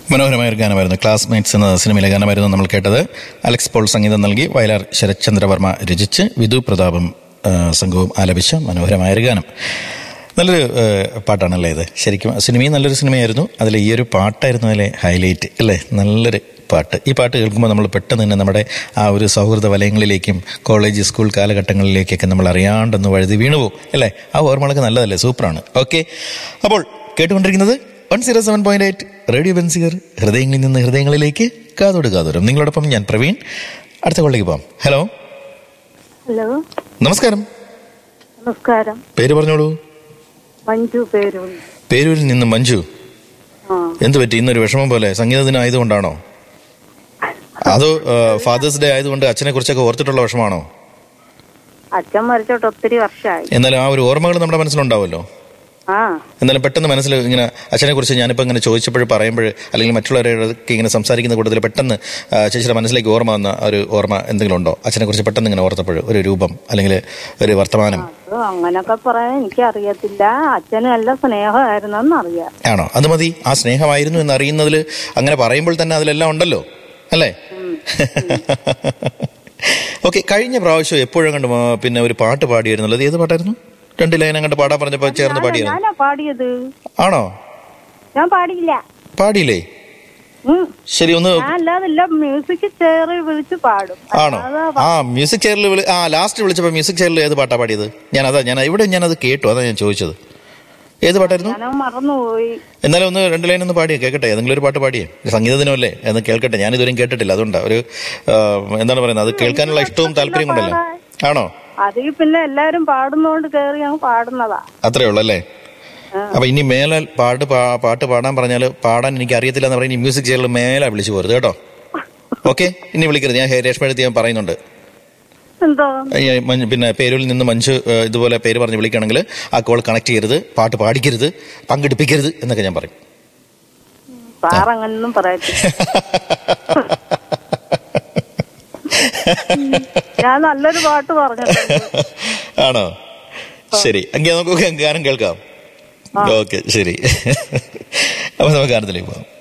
മനോഹരമായ ഒരു ഗാനമായിരുന്നു ക്ലാസ്മേറ്റ്സ് എന്ന സിനിമയിലെ ഗാനമായിരുന്നു നമ്മൾ കേട്ടത് അലക്സ് പോൾ സംഗീതം നൽകി വയലാർ ശരത്ചന്ദ്രവർമ്മ രചിച്ച് വിധു പ്രതാപും ആ, സംഘവും ആലപിച്ച മനോഹരമായ ഒരു ഗാനം നല്ലൊരു ആ, പാട്ടാണല്ലേ ഇത് ശരിക്കും സിനിമയും നല്ലൊരു സിനിമയായിരുന്നു അതിൽ ഈ ഒരു പാട്ടായിരുന്നു അതിലെ ഹൈലൈറ്റ് അല്ലേ നല്ലൊരു പാട്ട് ഈ പാട്ട് കേൾക്കുമ്പോൾ നമ്മൾ പെട്ടെന്ന് തന്നെ നമ്മുടെ ആ ഒരു സൗഹൃദ വലയങ്ങളിലേക്കും കോളേജ് സ്കൂൾ കാലഘട്ടങ്ങളിലേക്കൊക്കെ നമ്മൾ അറിയാണ്ടെന്ന് വഴുതി വീണുപോകും അല്ലേ ആ ഓർമ്മകളൊക്കെ നല്ലതല്ലേ സൂപ്പറാണ് ഓക്കെ അപ്പോൾ കേട്ടുകൊണ്ടിരിക്കുന്നത് one zero seven point eight radio Benziger ഹൃദയങ്ങളിൽ നിന്ന് ഹൃദയങ്ങളിലേക്ക് കാതോട് കാതോരം നിങ്ങളോടൊപ്പം ഞാൻ പ്രവീൺ അടുത്ത കോളിലേക്ക് പോകാം ഹലോ ഹലോ നമസ്കാരം നമസ്കാരം പേര് പറഞ്ഞോളൂ മഞ്ജു പേരും പേരൂരിൽ നിന്ന് മഞ്ജു ആ എന്ത് പറ്റി ഇന്നൊരു വിഷമം പോലെ സംഗീത ദിനം ആയതുകൊണ്ടാണോ അതോ ഫാദേഴ്സ് ഡേ ആയതുകൊണ്ട് അച്ഛനെ കുറിച്ചൊക്കെ ഓർത്തിട്ടുള്ള വിഷമാണോ അച്ഛൻ മരിച്ചോട്ട് ഒത്തിരി വർഷമായി എന്നാലും ആ ഒരു ഓർമ്മകൾ നമ്മുടെ മനസ്സിലുണ്ടാവുമല്ലോ ആ എന്നാലും പെട്ടെന്ന് മനസ്സിൽ ഇങ്ങനെ അച്ഛനെ കുറിച്ച് ഞാനിപ്പോൾ ഇങ്ങനെ ചോദിച്ചപ്പോൾ പറയുമ്പോൾ അല്ലെങ്കിൽ മറ്റുള്ളവരൊക്കെ ഇങ്ങനെ സംസാരിക്കുന്ന കൂട്ടത്തിൽ പെട്ടെന്ന് ആ, ചേച്ചിയുടെ മനസ്സിലേക്ക് ഓർമ്മ വന്ന ഒരു ഓർമ്മ എന്തെങ്കിലും ഉണ്ടോ അച്ഛനെ കുറിച്ച് പെട്ടെന്ന് ഇങ്ങനെ ഓർത്തപ്പോൾ ഒരു രൂപം അല്ലെങ്കിൽ ഒരു വർത്തമാനം അത് അങ്ങനൊക്കെ പറയാൻ എനിക്ക് അറിയത്തില്ല അച്ഛന് നല്ല സ്നേഹമായിരുന്നെന്ന് അറിയാം ആണോ അത് മതി ആ സ്നേഹമായിരുന്നു എന്ന് അറിയുന്നതിൽ അങ്ങനെ പറയുമ്പോൾ തന്നെ അതിലെല്ലാം ഉണ്ടല്ലോ അല്ലേ ഓക്കെ കഴിഞ്ഞ പ്രാവശ്യം എപ്പോഴും കണ്ട് മാ- പിന്നെ ഒരു പാട്ട് പാടിയായിരുന്നല്ലോ അത് ഏത് പാട്ടായിരുന്നു രണ്ട് ലൈൻ അങ്ങോട്ട് പാടാൻ പറഞ്ഞപ്പോൾ ചേർന്ന് പാടിയായിരുന്നു ഞാനാ പാടിയത് ആണോ ഞാൻ പാടിയില്ല പാടിയില്ലേ ഉം. ശരി ഒന്ന് ഞാൻ അല്ലാതില്ല മ്യൂസിക് ചെയറി വിളിച്ച് പാടും ആണോ അല്ലാതെ ആ മ്യൂസിക് ചെയറിൽ വിളി ആ ലാസ്റ്റ് വിളിച്ചപ്പോൾ മ്യൂസിക് ചെയറിൽ ഏത് പാട്ടാ പാടിയത് ഞാൻ അതാ ഞാൻ ഇവിടെ ഞാൻ അത് കേട്ടു അതാ ഞാൻ ചോദിച്ചത് ഏത് പാട്ടായിരുന്നു ഞാൻ മറന്നുപോയി എന്നാലും ഒന്ന് രണ്ട് ലൈൻ ഒന്ന് പാടിയേ കേൾക്കട്ടെ ഏതെങ്കിലും ഒരു പാട്ട് പാടിയേ സംഗീത ദിനമല്ലേ എന്ന് കേൾക്കട്ടെ ഞാൻ ഇതുവരെയും കേട്ടിട്ടില്ല അതുകൊണ്ടാ ഒരു ആ, എന്താണ് പറയുന്നത് അത് കേൾക്കാനുള്ള ഇഷ്ടവും താല്പര്യം കൊണ്ടല്ലേ ആണോ അതിൽ പിന്നെ എല്ലാരും പാടുന്നോണ്ട് കേറി അങ്ങ് പാടുന്നതാ അത്രേ ഉള്ളൂ അല്ലേ അപ്പൊ ഇനി മേലാൽ പാട്ട് പാ- പാട്ട് പാടാൻ പറഞ്ഞാൽ പാടാൻ എനിക്ക് അറിയത്തില്ല എന്ന് പറഞ്ഞാൽ ഇനി മ്യൂസിക് ചെയറിൽ മേലെ വിളിച്ചു പോരുത് കേട്ടോ ഓക്കെ ഇനി വിളിക്കരുത് ഞാൻ ഹേ- രേഷ്മ എഴുതി ഞാൻ പറയുന്നുണ്ട് എന്തോ ഈ മഞ്ഞ് പിന്നെ പേരിൽ നിന്ന് മഞ്ജു ഏഹ്, ഇതുപോലെ പേര് പറഞ്ഞ് വിളിക്കുകയാണെങ്കിൽ ആ കോൾ കണക്ട് ചെയ്യരുത് പാട്ട് പാടിക്കരുത് പങ്കെടുപ്പിക്കരുത് എന്നൊക്കെ ഞാൻ പറയും സാറങ്ങനൊന്നും പറയത്തില്ല ഞാൻ നല്ലൊരു പാട്ട് പറഞ്ഞിട്ടുണ്ട് ആണോ ശരി എങ്കിൽ നമുക്ക് ഗാനം കേൾക്കാം ഓക്കെ ശരി അപ്പൊ നമുക്ക് ഗാനത്തിലേക്ക് പോകാം